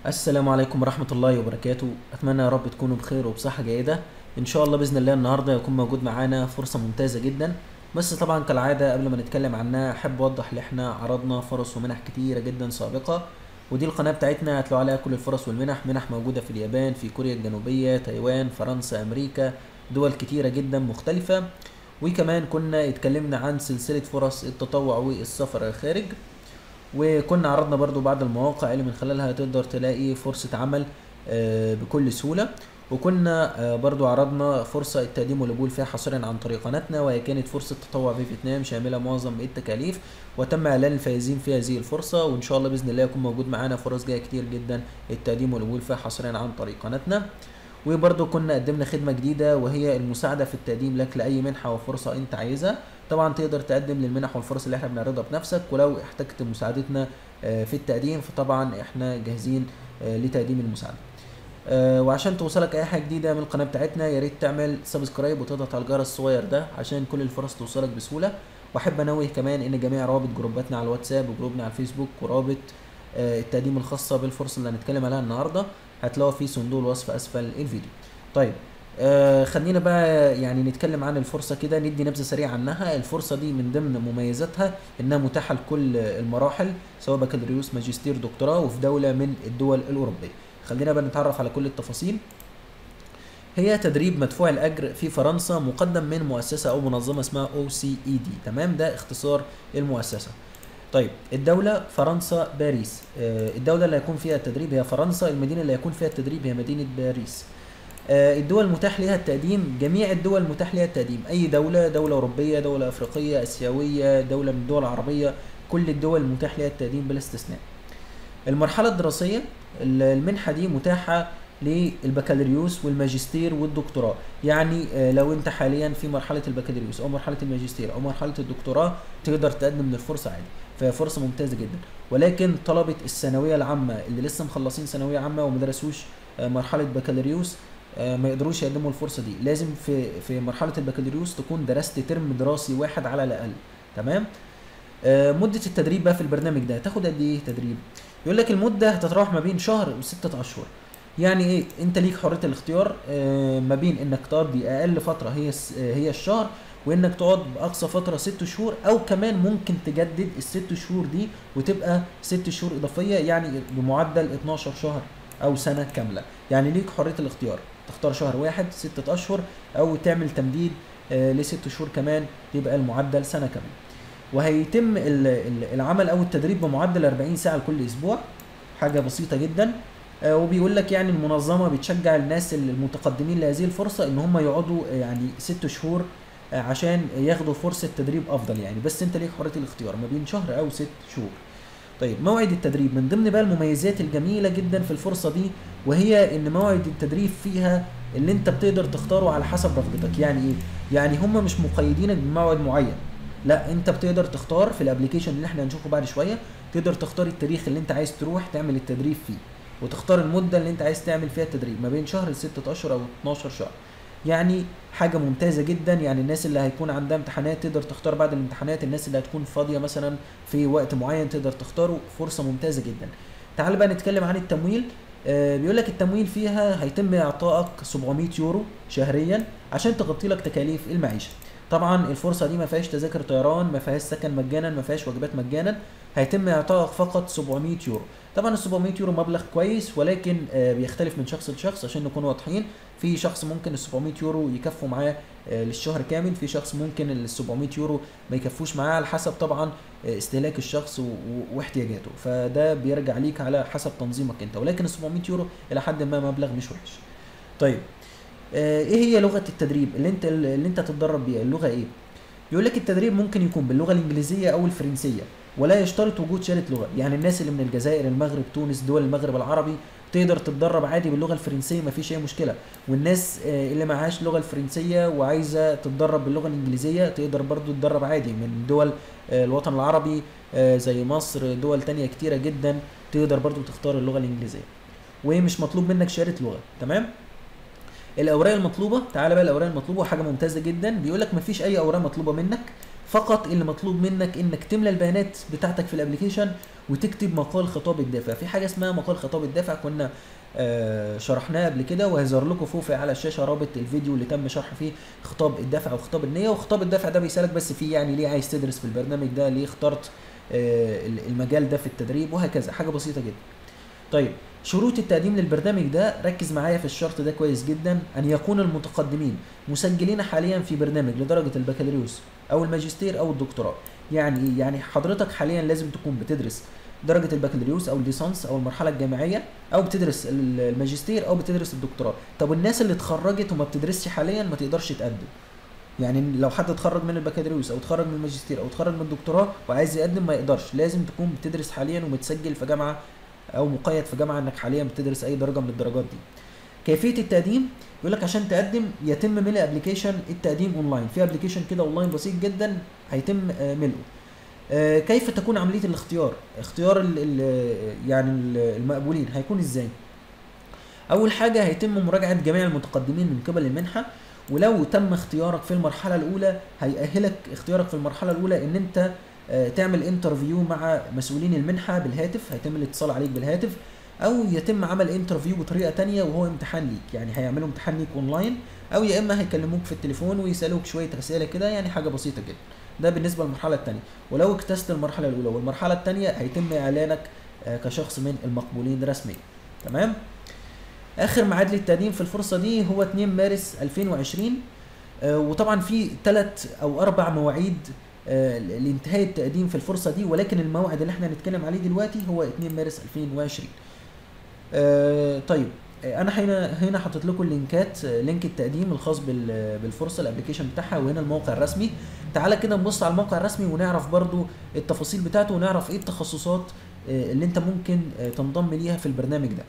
السلام عليكم ورحمة الله وبركاته أتمنى يا رب تكونوا بخير وبصحة جيدة إن شاء الله بإذن الله النهاردة يكون موجود معانا فرصة ممتازة جدا بس طبعا كالعادة قبل ما نتكلم عنها أحب أوضح إن إحنا عرضنا فرص ومنح كتيرة جدا سابقة ودي القناة بتاعتنا هتلاقوا عليها كل الفرص والمنح منح موجودة في اليابان في كوريا الجنوبية تايوان فرنسا أمريكا دول كتيرة جدا مختلفة وكمان كنا اتكلمنا عن سلسلة فرص التطوع والسفر الخارج وكنا عرضنا برضو بعض المواقع اللي من خلالها تقدر تلاقي فرصة عمل آه، بكل سهولة وكنا آه، برضو عرضنا فرصة التقديم والقبول فيها حصريا عن طريق قناتنا وهي كانت فرصة تطوع في فيتنام شاملة معظم التكاليف وتم إعلان الفائزين في هذه الفرصة وإن شاء الله بإذن الله يكون موجود معانا فرص جاية كتير جدا التقديم والقبول فيها حصريا عن طريق قناتنا وبرضه كنا قدمنا خدمة جديدة وهي المساعدة في التقديم لك لأي منحة وفرصة أنت عايزها طبعا تقدر تقدم للمنح والفرص اللي احنا بنعرضها بنفسك ولو احتجت مساعدتنا آه، في التقديم فطبعا احنا جاهزين آه، لتقديم المساعدة آه، وعشان توصلك اي حاجه جديده من القناه بتاعتنا يا ريت تعمل سبسكرايب وتضغط على الجرس الصغير ده عشان كل الفرص توصلك بسهوله واحب انوه كمان ان جميع روابط جروباتنا على الواتساب وجروبنا على الفيسبوك ورابط آه، التقديم الخاصه بالفرصه اللي هنتكلم عليها النهارده هتلاقوها في صندوق الوصف اسفل الفيديو طيب آه خلينا بقى يعني نتكلم عن الفرصه كده ندي نبذه سريعه عنها الفرصه دي من ضمن مميزاتها انها متاحه لكل المراحل سواء بكالوريوس ماجستير دكتوراه وفي دوله من الدول الاوروبيه خلينا بقى نتعرف على كل التفاصيل هي تدريب مدفوع الاجر في فرنسا مقدم من مؤسسه او منظمه اسمها او سي اي دي تمام ده اختصار المؤسسه طيب الدولة فرنسا باريس آه، الدولة اللي هيكون فيها التدريب هي فرنسا المدينة اللي هيكون فيها التدريب هي مدينة باريس آه، الدول متاح لها التقديم جميع الدول متاح لها التقديم اي دولة دولة اوروبية دولة افريقية اسيوية دولة من الدول العربية كل الدول متاح لها التقديم بلا استثناء المرحلة الدراسية ال- المنحة دي متاحة للبكالوريوس والماجستير والدكتوراه يعني آه، لو انت حاليا في مرحلة البكالوريوس او مرحلة الماجستير او مرحلة الدكتوراه تقدر تقدم من الفرصة عادي فهي فرصة ممتازة جدا ولكن طلبة الثانوية العامة اللي لسه مخلصين ثانوية عامة وما درسوش آه، مرحلة بكالوريوس آه، ما يقدروش يقدموا الفرصة دي لازم في في مرحلة البكالوريوس تكون درست ترم دراسي واحد على الأقل تمام آه، مدة التدريب بقى في البرنامج ده هتاخد قد ايه تدريب يقول لك المدة هتتراوح ما بين شهر وستة أشهر يعني ايه انت ليك حرية الاختيار آه، ما بين انك تقضي اقل فترة هي الس- آه، هي الشهر وانك تقعد باقصى فترة ست شهور او كمان ممكن تجدد الست شهور دي وتبقى ست شهور اضافية يعني بمعدل 12 شهر او سنة كاملة يعني ليك حرية الاختيار تختار شهر واحد ستة اشهر او تعمل تمديد آه، لست شهور كمان يبقى المعدل سنة كاملة وهيتم ال- ال- العمل او التدريب بمعدل 40 ساعه لكل اسبوع حاجه بسيطه جدا آه، وبيقول لك يعني المنظمه بتشجع الناس المتقدمين لهذه الفرصه ان هم يقعدوا آه، يعني ست شهور آه، عشان ياخدوا فرصه تدريب افضل يعني بس انت ليك حريه الاختيار ما بين شهر او ست شهور طيب موعد التدريب من ضمن بقى المميزات الجميله جدا في الفرصه دي وهي ان موعد التدريب فيها اللي انت بتقدر تختاره على حسب رغبتك يعني ايه يعني هم مش مقيدينك بموعد معين لا انت بتقدر تختار في الابلكيشن اللي احنا هنشوفه بعد شويه تقدر تختار التاريخ اللي انت عايز تروح تعمل التدريب فيه وتختار المده اللي انت عايز تعمل فيها التدريب ما بين شهر لستة اشهر او 12 شهر يعني حاجه ممتازه جدا يعني الناس اللي هيكون عندها امتحانات تقدر تختار بعد الامتحانات الناس اللي هتكون فاضيه مثلا في وقت معين تقدر تختاره فرصه ممتازه جدا تعال بقى نتكلم عن التمويل آه بيقول لك التمويل فيها هيتم اعطائك 700 يورو شهريا عشان تغطي لك تكاليف المعيشه طبعا الفرصه دي ما فيهاش تذاكر طيران ما فيهاش سكن مجانا ما فيهاش وجبات مجانا هيتم اعطائك فقط 700 يورو طبعا ال 700 يورو مبلغ كويس ولكن آه، بيختلف من شخص لشخص عشان نكون واضحين في شخص ممكن ال 700 يورو يكفوا معاه آه، للشهر كامل في شخص ممكن ال 700 يورو ما يكفوش معاه على حسب طبعا آه، استهلاك الشخص و- و- واحتياجاته فده بيرجع ليك على حسب تنظيمك انت ولكن ال 700 يورو الى حد ما مبلغ مش وحش طيب آه، ايه هي لغه التدريب اللي انت اللي انت تتدرب بيها اللغه ايه يقول لك التدريب ممكن يكون باللغه الانجليزيه او الفرنسيه ولا يشترط وجود شهاده لغه يعني الناس اللي من الجزائر المغرب تونس دول المغرب العربي تقدر تتدرب عادي باللغه الفرنسيه مفيش اي مشكله والناس آه، اللي معهاش لغه الفرنسيه وعايزه تتدرب باللغه الانجليزيه تقدر برضو تتدرب عادي من دول آه، الوطن العربي آه، زي مصر دول تانية كتيره جدا تقدر برضو تختار اللغه الانجليزيه ومش مطلوب منك شهاده لغه تمام الاوراق المطلوبه تعالى بقى الاوراق المطلوبه حاجه ممتازه جدا بيقول لك مفيش اي اوراق مطلوبه منك فقط اللي مطلوب منك انك تملى البيانات بتاعتك في الابلكيشن وتكتب مقال خطاب الدافع في حاجه اسمها مقال خطاب الدافع كنا آه شرحناه قبل كده وهيظهر لكم فوق على الشاشه رابط الفيديو اللي تم شرح فيه خطاب الدفع وخطاب النيه وخطاب الدفع ده بيسالك بس فيه يعني ليه عايز تدرس في البرنامج ده ليه اخترت آه المجال ده في التدريب وهكذا حاجه بسيطه جدا طيب شروط التقديم للبرنامج ده ركز معايا في الشرط ده كويس جدا ان يكون المتقدمين مسجلين حاليا في برنامج لدرجه البكالوريوس او الماجستير او الدكتوراه يعني ايه يعني حضرتك حاليا لازم تكون بتدرس درجة البكالوريوس أو الليسانس أو المرحلة الجامعية أو بتدرس الماجستير أو بتدرس الدكتوراه، طب الناس اللي اتخرجت وما بتدرسش حاليا ما تقدرش تقدم. يعني لو حد اتخرج من البكالوريوس أو اتخرج من الماجستير أو اتخرج من الدكتوراه وعايز يقدم ما يقدرش، لازم تكون بتدرس حاليا ومتسجل في جامعة أو مقيد في جامعة إنك حاليا بتدرس أي درجة من الدرجات دي. كيفية التقديم يقول لك عشان تقدم يتم ملء ابلكيشن التقديم اونلاين في ابلكيشن كده اونلاين بسيط جدا هيتم ملئه آه كيف تكون عمليه الاختيار اختيار ال ال يعني المقبولين هيكون ازاي اول حاجه هيتم مراجعه جميع المتقدمين من قبل المنحه ولو تم اختيارك في المرحله الاولى هيأهلك اختيارك في المرحله الاولى ان انت آه تعمل انترفيو مع مسؤولين المنحه بالهاتف هيتم الاتصال عليك بالهاتف او يتم عمل انترفيو بطريقه تانية وهو امتحان ليك يعني هيعملوا امتحان ليك اونلاين او يا اما هيكلموك في التليفون ويسالوك شويه اسئله كده يعني حاجه بسيطه جدا ده بالنسبه للمرحله الثانيه ولو اجتزت المرحله الاولى والمرحله الثانيه هيتم اعلانك كشخص من المقبولين رسميا تمام اخر ميعاد للتقديم في الفرصه دي هو 2 مارس 2020 وطبعا في ثلاث او اربع مواعيد لانتهاء التقديم في الفرصه دي ولكن الموعد اللي احنا هنتكلم عليه دلوقتي هو 2 مارس 2020 آه طيب انا هنا هنا حاطط لكم اللينكات لينك التقديم الخاص بالفرصه الابلكيشن بتاعها وهنا الموقع الرسمي تعالى كده نبص على الموقع الرسمي ونعرف برضو التفاصيل بتاعته ونعرف ايه التخصصات اللي انت ممكن تنضم ليها في البرنامج ده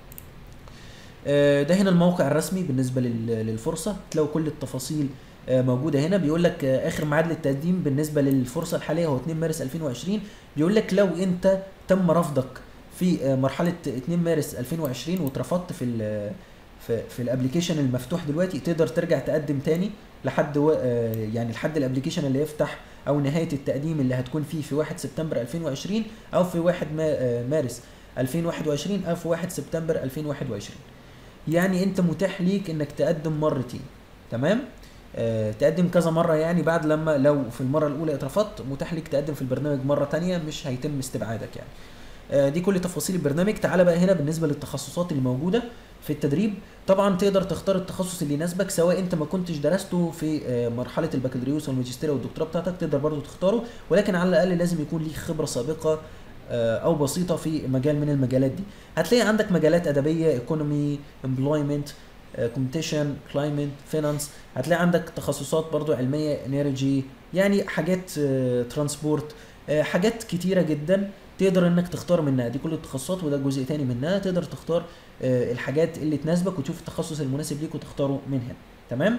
ده هنا الموقع الرسمي بالنسبه للفرصه تلاقوا كل التفاصيل موجوده هنا بيقول لك اخر ميعاد للتقديم بالنسبه للفرصه الحاليه هو 2 مارس 2020 بيقول لك لو انت تم رفضك في مرحله 2 مارس 2020 واترفضت في ال في, في الابلكيشن المفتوح دلوقتي تقدر ترجع تقدم تاني لحد و... يعني لحد الابلكيشن اللي يفتح او نهايه التقديم اللي هتكون فيه في 1 سبتمبر 2020 او في 1 مارس 2021 او في 1 سبتمبر 2021 يعني انت متاح ليك انك تقدم مرتين تمام آه تقدم كذا مره يعني بعد لما لو في المره الاولى اترفضت متاح ليك تقدم في البرنامج مره تانية مش هيتم استبعادك يعني آه دي كل تفاصيل البرنامج تعالى بقى هنا بالنسبه للتخصصات اللي موجوده في التدريب طبعا تقدر تختار التخصص اللي يناسبك سواء انت ما كنتش درسته في آه مرحله البكالوريوس والماجستير والدكتوراه بتاعتك تقدر برضو تختاره ولكن على الاقل لازم يكون ليك خبره سابقه او بسيطه في مجال من المجالات دي هتلاقي عندك مجالات ادبيه ايكونومي امبلويمنت كومبيتيشن كلايمت فينانس هتلاقي عندك تخصصات برضو علميه انرجي يعني حاجات ترانسبورت حاجات كتيره جدا تقدر انك تختار منها دي كل التخصصات وده جزء تاني منها تقدر تختار الحاجات اللي تناسبك وتشوف التخصص المناسب ليك وتختاره من هنا تمام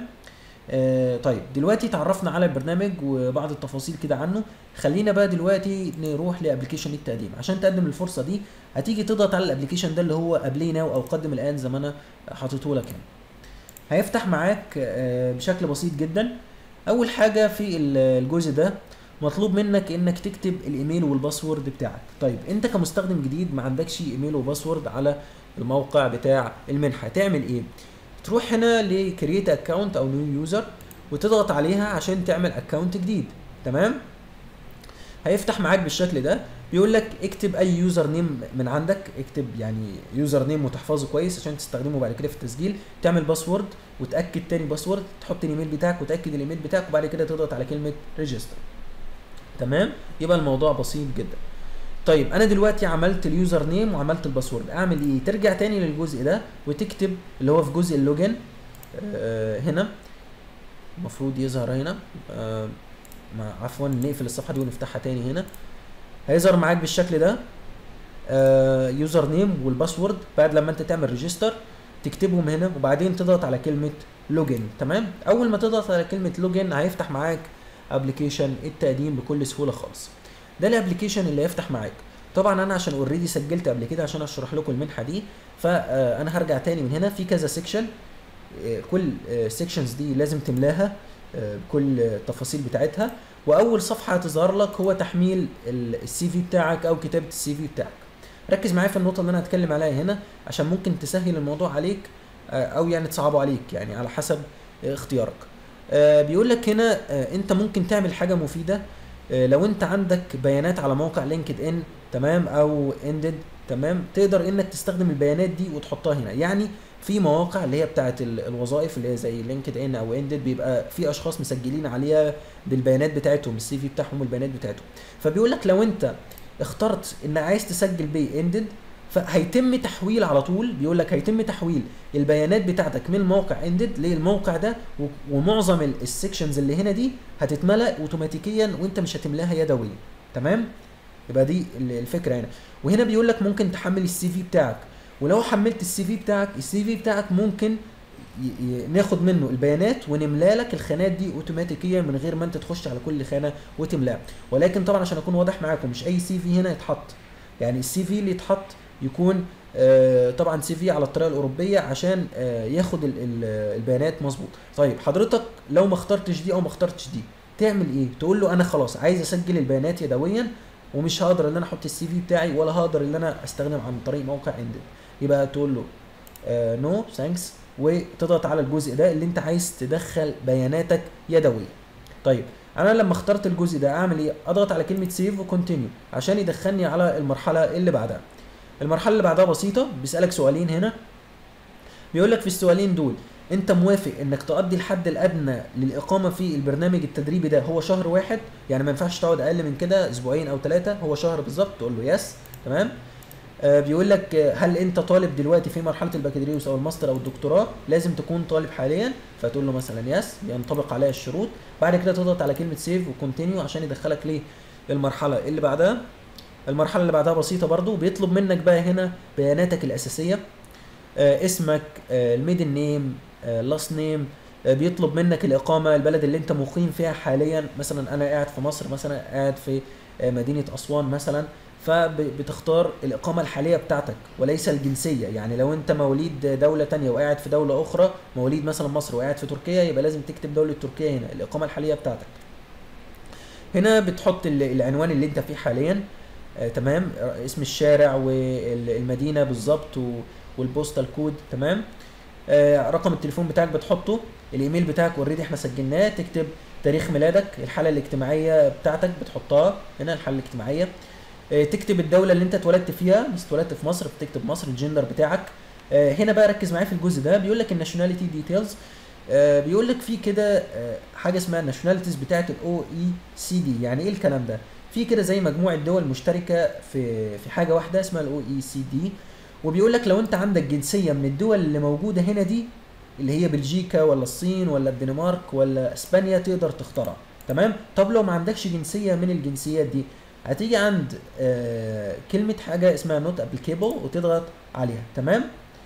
آه طيب دلوقتي تعرفنا على البرنامج وبعض التفاصيل كده عنه خلينا بقى دلوقتي نروح لابلكيشن التقديم عشان تقدم الفرصه دي هتيجي تضغط على الابلكيشن ده اللي هو ابلي ناو او قدم الان زي ما انا حاطته لك هنا هيفتح معاك آه بشكل بسيط جدا اول حاجه في الجزء ده مطلوب منك انك تكتب الايميل والباسورد بتاعك طيب انت كمستخدم جديد ما عندكش ايميل وباسورد على الموقع بتاع المنحه تعمل ايه تروح هنا لكرييت اكونت او نيو يوزر وتضغط عليها عشان تعمل اكونت جديد تمام هيفتح معاك بالشكل ده بيقول لك اكتب اي يوزر نيم من عندك اكتب يعني يوزر نيم وتحفظه كويس عشان تستخدمه بعد كده في التسجيل تعمل باسورد وتاكد تاني باسورد تحط الايميل بتاعك وتاكد الايميل بتاعك وبعد كده تضغط على كلمه ريجستر تمام يبقى الموضوع بسيط جدا طيب انا دلوقتي عملت اليوزر نيم وعملت الباسورد اعمل ايه ترجع تاني للجزء ده وتكتب اللي هو في جزء اللوجن آه هنا المفروض يظهر هنا آه عفوا نقفل الصفحه دي ونفتحها تاني هنا هيظهر معاك بالشكل ده آه يوزر نيم والباسورد بعد لما انت تعمل ريجستر تكتبهم هنا وبعدين تضغط على كلمه لوجن تمام اول ما تضغط على كلمه لوجن هيفتح معاك ابلكيشن التقديم بكل سهوله خالص ده الابلكيشن اللي هيفتح معاك طبعا انا عشان اوريدي سجلت قبل كده عشان اشرح لكم المنحه دي فانا هرجع تاني من هنا في كذا سيكشن كل سيكشنز دي لازم تملاها بكل التفاصيل بتاعتها واول صفحه هتظهر لك هو تحميل السي في بتاعك او كتابه السي في بتاعك ركز معايا في النقطه اللي انا هتكلم عليها هنا عشان ممكن تسهل الموضوع عليك آه، او يعني تصعبه عليك يعني على حسب آه، اختيارك آه، بيقول لك هنا آه، انت ممكن تعمل حاجه مفيده آه، لو انت عندك بيانات على موقع لينكد ان تمام او اندد تمام تقدر انك تستخدم البيانات دي وتحطها هنا يعني في مواقع اللي هي بتاعت ال- الوظائف اللي هي زي لينكد ان او اندد بيبقى في اشخاص مسجلين عليها بالبيانات بتاعتهم السي في بتاعهم والبيانات بتاعتهم فبيقول لك لو انت اخترت ان عايز تسجل بيه اندد فهيتم تحويل على طول بيقول لك هيتم تحويل البيانات بتاعتك من موقع اندد للموقع ده و- ومعظم ال- السكشنز اللي هنا دي هتتملى اوتوماتيكيا وانت مش هتملاها يدويا تمام يبقى دي ال- الفكره هنا وهنا بيقول لك ممكن تحمل السي في بتاعك ولو حملت السي في بتاعك السي في بتاعك ممكن ي- ي- ناخد منه البيانات ونملا لك الخانات دي اوتوماتيكيا من غير ما انت تخش على كل خانه وتملاها ولكن طبعا عشان اكون واضح معاكم مش اي سي في هنا يتحط يعني السي في اللي يتحط يكون آه طبعا سي في على الطريقه الاوروبيه عشان آه ياخد ال ال البيانات مظبوط طيب حضرتك لو ما اخترتش دي او ما اخترتش دي تعمل ايه تقول له انا خلاص عايز اسجل البيانات يدويا ومش هقدر ان انا احط السي في بتاعي ولا هقدر ان انا استخدم عن طريق موقع اندد يبقى تقول له نو ثانكس وتضغط على الجزء ده اللي انت عايز تدخل بياناتك يدويا طيب انا لما اخترت الجزء ده اعمل ايه اضغط على كلمه سيف وكونتينيو عشان يدخلني على المرحله اللي بعدها المرحله اللي بعدها بسيطه بيسالك سؤالين هنا بيقول لك في السؤالين دول انت موافق انك تقضي الحد الادنى للاقامه في البرنامج التدريبي ده هو شهر واحد يعني ما ينفعش تقعد اقل من كده اسبوعين او ثلاثه هو شهر بالظبط تقول له يس تمام آه بيقول لك آه، هل انت طالب دلوقتي في مرحله البكالوريوس او الماستر او الدكتوراه لازم تكون طالب حاليا فتقول له مثلا يس ينطبق عليها الشروط بعد كده تضغط على كلمه سيف وكونتينيو عشان يدخلك للمرحله اللي بعدها المرحله اللي بعدها بسيطه برضو بيطلب منك بقى هنا بياناتك الاساسيه آه اسمك آه الميدن نيم لاست نيم بيطلب منك الاقامه البلد اللي انت مقيم فيها حاليا مثلا انا قاعد في مصر مثلا قاعد في آه، مدينه اسوان مثلا فبتختار الاقامه الحاليه بتاعتك وليس الجنسيه يعني لو انت مواليد دوله تانية وقاعد في دوله اخرى مواليد مثلا مصر وقاعد في تركيا يبقى لازم تكتب دوله تركيا هنا الاقامه الحاليه بتاعتك هنا بتحط ال- العنوان اللي انت فيه حاليا آه تمام آه، اسم الشارع والمدينه بالظبط و- والبوستال كود تمام آه رقم التليفون بتاعك بتحطه الايميل بتاعك اوريدي احنا سجلناه تكتب تاريخ ميلادك الحاله الاجتماعيه بتاعتك بتحطها هنا الحاله الاجتماعيه آه تكتب الدوله اللي انت اتولدت فيها بس اتولدت في مصر بتكتب مصر الجندر بتاعك آه هنا بقى ركز معايا في الجزء ده بيقول لك الناشوناليتي ديتيلز آه بيقول لك في كده آه حاجه اسمها الناشوناليتيز بتاعه الاو اي سي دي يعني ايه الكلام ده في كده زي مجموعه دول مشتركه في في حاجه واحده اسمها الاو اي سي دي وبيقول لك لو انت عندك جنسيه من الدول اللي موجوده هنا دي اللي هي بلجيكا ولا الصين ولا الدنمارك ولا اسبانيا تقدر تختارها تمام طب لو ما عندكش جنسيه من الجنسيات دي هتيجي عند آه كلمه حاجه اسمها نوت ابليكيبل وتضغط عليها تمام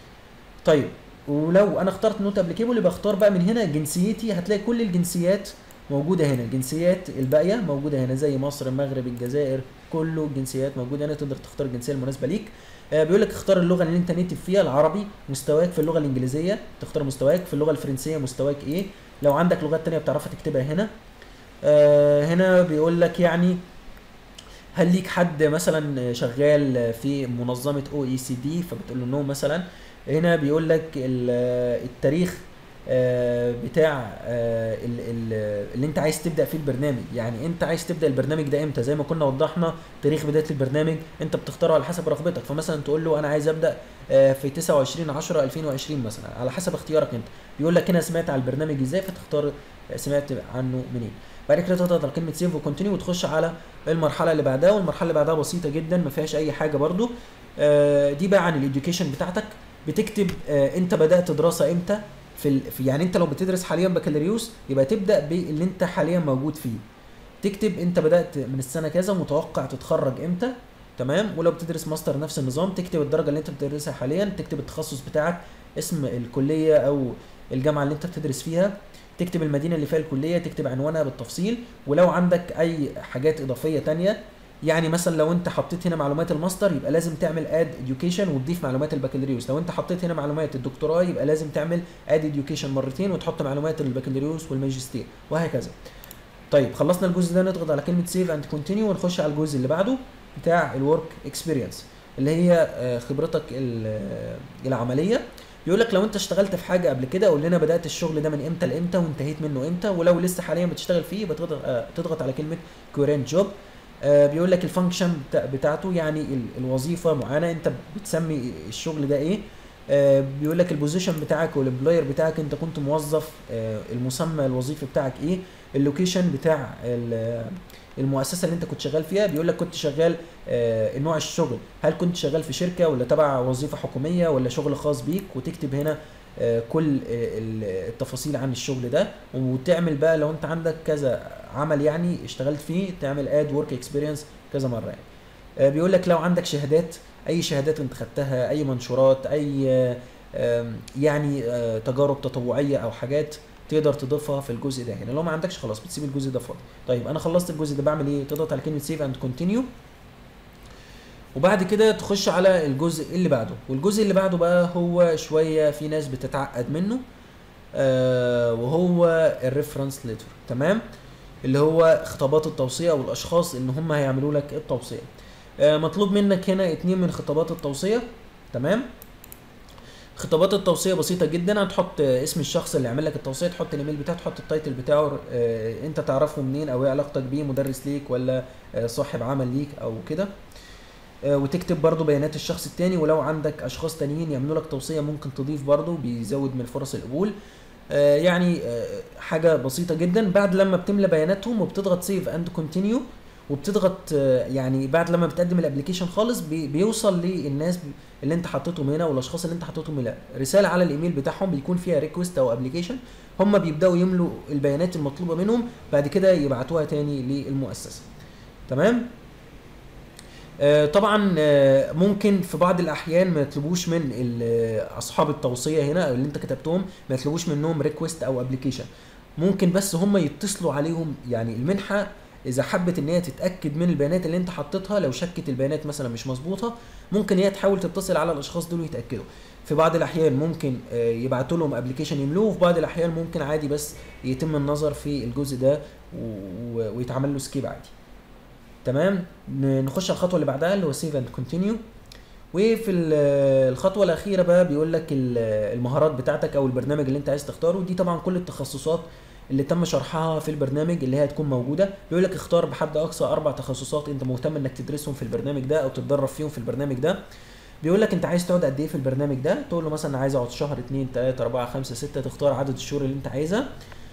طيب ولو انا اخترت نوت ابليكيبل يبقى اختار بقى من هنا جنسيتي هتلاقي كل الجنسيات موجوده هنا الجنسيات الباقيه موجوده هنا زي مصر المغرب الجزائر كله الجنسيات موجوده هنا تقدر تختار الجنسيه المناسبه ليك آه بيقول لك اختار اللغه اللي انت نيتف فيها العربي مستواك في اللغه الانجليزيه تختار مستواك في اللغه الفرنسيه مستواك ايه لو عندك لغات تانية بتعرفها تكتبها هنا آه هنا بيقول لك يعني هل ليك حد مثلا شغال في منظمه او اي سي دي فبتقول له نو مثلا هنا بيقول لك ال- التاريخ آه، بتاع آه، ال- ال- اللي انت عايز تبدا فيه البرنامج يعني انت عايز تبدا البرنامج ده امتى زي ما كنا وضحنا تاريخ بدايه البرنامج انت بتختاره على حسب رغبتك فمثلا تقول له انا عايز ابدا آه، في 29 10 2020 مثلا على حسب اختيارك انت بيقول لك هنا سمعت على البرنامج ازاي فتختار آه، سمعت عنه منين بعد كده تضغط على كلمه سيف وكونتينيو وتخش على المرحله اللي بعدها والمرحله اللي بعدها بسيطه جدا ما فيهاش اي حاجه برضو آه، دي بقى عن الاديوكيشن بتاعتك بتكتب آه، انت بدات دراسه امتى في, ال... في يعني انت لو بتدرس حاليا بكالوريوس يبقى تبدا باللي انت حاليا موجود فيه تكتب انت بدات من السنه كذا متوقع تتخرج امتى تمام ولو بتدرس ماستر نفس النظام تكتب الدرجه اللي انت بتدرسها حاليا تكتب التخصص بتاعك اسم الكليه او الجامعه اللي انت بتدرس فيها تكتب المدينه اللي فيها الكليه تكتب عنوانها بالتفصيل ولو عندك اي حاجات اضافيه تانية يعني مثلا لو انت حطيت هنا معلومات الماستر يبقى لازم تعمل اد اديوكيشن وتضيف معلومات البكالوريوس لو انت حطيت هنا معلومات الدكتوراه يبقى لازم تعمل اد اديوكيشن مرتين وتحط معلومات البكالوريوس والماجستير وهكذا طيب خلصنا الجزء ده نضغط على كلمه سيف اند كونتينيو ونخش على الجزء اللي بعده بتاع الورك اكسبيرينس اللي هي آه، خبرتك ال- آه، العمليه بيقول لك لو انت اشتغلت في حاجه قبل كده قول لنا بدات الشغل ده من امتى لامتى وانتهيت منه امتى ولو لسه حاليا بتشتغل فيه يبقى تضغط آه، تضغط على كلمه كورنت جوب بيقول لك الفانكشن بتا- بتاعته يعني ال- الوظيفه معينه انت بتسمي الشغل ده ايه آه، بيقول لك البوزيشن بتاعك والامبلوير بتاعك انت كنت موظف آه، المسمى الوظيفي بتاعك ايه اللوكيشن بتاع ال- المؤسسه اللي انت كنت شغال فيها بيقول لك كنت شغال آه، نوع الشغل هل كنت شغال في شركه ولا تبع وظيفه حكوميه ولا شغل خاص بيك وتكتب هنا آه، كل آه، ال- التفاصيل عن الشغل ده وتعمل بقى لو انت عندك كذا عمل يعني اشتغلت فيه تعمل اد ورك اكسبيرينس كذا مره يعني آه، بيقول لك لو عندك شهادات اي شهادات انت خدتها اي منشورات اي آه، آم، يعني آه، تجارب تطوعيه او حاجات تقدر تضيفها في الجزء ده هنا لو ما عندكش خلاص بتسيب الجزء ده فاضي طيب انا خلصت الجزء ده بعمل ايه تضغط على كلمه سيف اند كونتينيو وبعد كده تخش على الجزء اللي بعده والجزء اللي بعده بقى هو شويه في ناس بتتعقد منه آه وهو الريفرنس ليتر تمام اللي هو خطابات التوصيه او الاشخاص اللي هم هيعملوا لك التوصيه آه مطلوب منك هنا اتنين من خطابات التوصيه تمام خطابات التوصيه بسيطه جدا هتحط آه، اسم الشخص اللي عمل لك التوصيه تحط الايميل بتاعه تحط التايتل بتاعه آه، انت تعرفه منين او ايه علاقتك بيه مدرس ليك ولا آه، صاحب عمل ليك او كده آه، وتكتب برضو بيانات الشخص التاني ولو عندك اشخاص تانيين يعملوا لك توصيه ممكن تضيف برضو بيزود من فرص القبول آه، يعني آه، حاجه بسيطه جدا بعد لما بتملى بياناتهم وبتضغط سيف اند كونتينيو وبتضغط آه، يعني بعد لما بتقدم الابلكيشن خالص بي- بيوصل للناس اللي انت حطيتهم هنا والاشخاص اللي انت حطيتهم هنا رساله على الايميل بتاعهم بيكون فيها ريكوست او ابلكيشن هم بيبداوا يملوا البيانات المطلوبه منهم بعد كده يبعتوها تاني للمؤسسه تمام آه، طبعا آه، ممكن في بعض الاحيان ما يطلبوش من ال- آه، اصحاب التوصيه هنا او اللي انت كتبتهم ما يطلبوش منهم ريكوست او ابلكيشن ممكن بس هم يتصلوا عليهم يعني المنحه اذا حبت ان هي تتاكد من البيانات اللي انت حطيتها لو شكت البيانات مثلا مش مظبوطه ممكن هي تحاول تتصل على الاشخاص دول ويتاكدوا في بعض الاحيان ممكن آه، يبعتوا لهم ابلكيشن يملوه وفي بعض الاحيان ممكن عادي بس يتم النظر في الجزء ده و- و- ويتعمل له سكيب عادي تمام ن- نخش على الخطوه اللي بعدها اللي هو سيف اند كونتينيو وفي ال- الخطوه الاخيره بقى بيقول لك ال- المهارات بتاعتك او البرنامج اللي انت عايز تختاره دي طبعا كل التخصصات اللي تم شرحها في البرنامج اللي هي هتكون موجوده بيقول لك اختار بحد اقصى اربع تخصصات انت مهتم انك تدرسهم في البرنامج ده او تتدرب فيهم في البرنامج ده بيقول لك انت عايز تقعد قد ايه في البرنامج ده تقول له مثلا عايز اقعد شهر اتنين تلاته اربعه خمسه سته تختار عدد الشهور اللي انت عايزها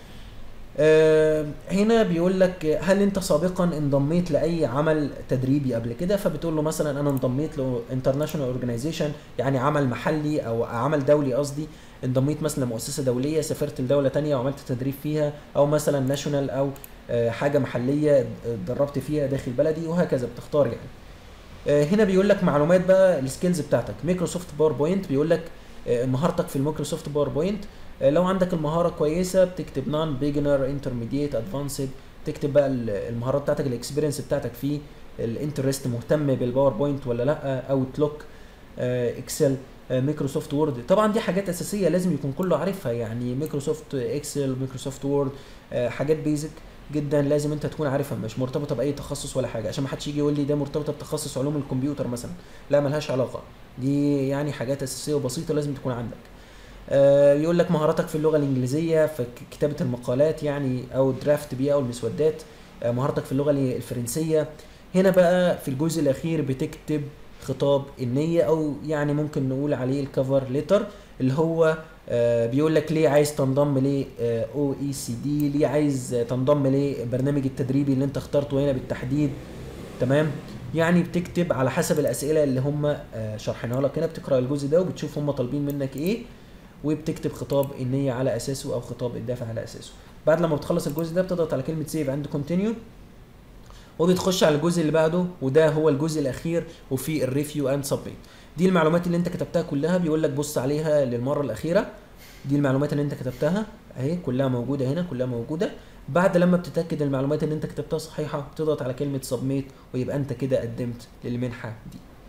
آه، هنا بيقول لك هل انت سابقا انضميت لاي عمل تدريبي قبل كده فبتقول له مثلا انا انضميت له انترناشونال اورجانيزيشن يعني عمل محلي او عمل دولي قصدي انضميت مثلا لمؤسسه دوليه سافرت لدوله تانية وعملت تدريب فيها او مثلا ناشونال او آه، حاجه محليه اتدربت فيها داخل بلدي وهكذا بتختار يعني آه، هنا بيقول لك معلومات بقى السكيلز بتاعتك مايكروسوفت باوربوينت بيقول لك آه، مهارتك في المايكروسوفت باوربوينت آه، لو عندك المهاره كويسه بتكتب نون بيجنر انترميديت ادفانسد تكتب بقى ال- المهارات بتاعتك الاكسبيرينس بتاعتك فيه الانترست مهتم بالباوربوينت ولا لا اوتلوك اكسل مايكروسوفت وورد طبعا دي حاجات اساسيه لازم يكون كله عارفها يعني مايكروسوفت اكسل مايكروسوفت وورد حاجات بيزك جدا لازم انت تكون عارفها مش مرتبطه باي تخصص ولا حاجه عشان ما حدش يجي يقول لي ده مرتبطه بتخصص علوم الكمبيوتر مثلا لا ملهاش علاقه دي يعني حاجات اساسيه وبسيطه لازم تكون عندك آه، يقول لك مهاراتك في اللغه الانجليزيه في ك- كتابه المقالات يعني او درافت بيها او المسودات آه، مهارتك في اللغه الفرنسيه هنا بقى في الجزء الاخير بتكتب خطاب النيه او يعني ممكن نقول عليه الكفر ليتر اللي هو آه، بيقول لك ليه عايز تنضم ل او اي سي دي ليه عايز تنضم للبرنامج التدريبي اللي انت اخترته هنا بالتحديد تمام يعني بتكتب على حسب الاسئله اللي هم آه، شارحينها لك هنا بتقرا الجزء ده وبتشوف هم طالبين منك ايه وبتكتب خطاب النيه على اساسه او خطاب الدافع على اساسه بعد لما بتخلص الجزء ده بتضغط على كلمه سيف عند كونتينيو وبتخش على الجزء اللي بعده وده هو الجزء الاخير وفي الريفيو اند سبميت دي المعلومات اللي انت كتبتها كلها بيقول لك بص عليها للمره الاخيره دي المعلومات اللي انت كتبتها اهي كلها موجوده هنا كلها موجوده بعد لما بتتاكد المعلومات اللي انت كتبتها صحيحه تضغط على كلمه سبميت ويبقى انت كده قدمت للمنحه دي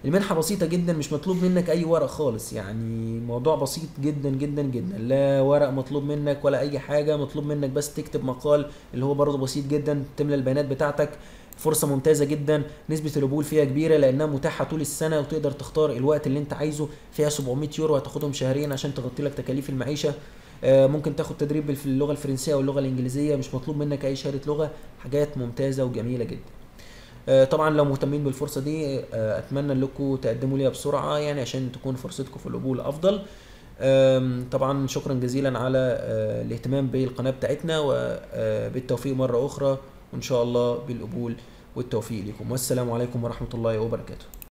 المنحة بسيطة جدا مش مطلوب منك أي ورق خالص يعني موضوع بسيط جدا جدا جدا لا ورق مطلوب منك ولا أي حاجة مطلوب منك بس تكتب مقال اللي هو برضه بسيط جدا تملى البيانات بتاعتك فرصة ممتازة جدا نسبة القبول فيها كبيرة لأنها متاحة طول السنة وتقدر تختار الوقت اللي أنت عايزه فيها 700 يورو هتاخدهم شهريا عشان تغطي لك تكاليف المعيشة آه، ممكن تاخد تدريب في اللغة الفرنسية واللغة الإنجليزية مش مطلوب منك أي شهادة لغة حاجات ممتازة وجميلة جدا آه، طبعا لو مهتمين بالفرصه دي آه، اتمنى انكم تقدموا ليها بسرعه يعني عشان تكون فرصتكم في القبول افضل آم، طبعا شكرا جزيلا على آه، الاهتمام بالقناه بتاعتنا وبالتوفيق مره اخرى وان شاء الله بالقبول والتوفيق لكم والسلام عليكم ورحمه الله وبركاته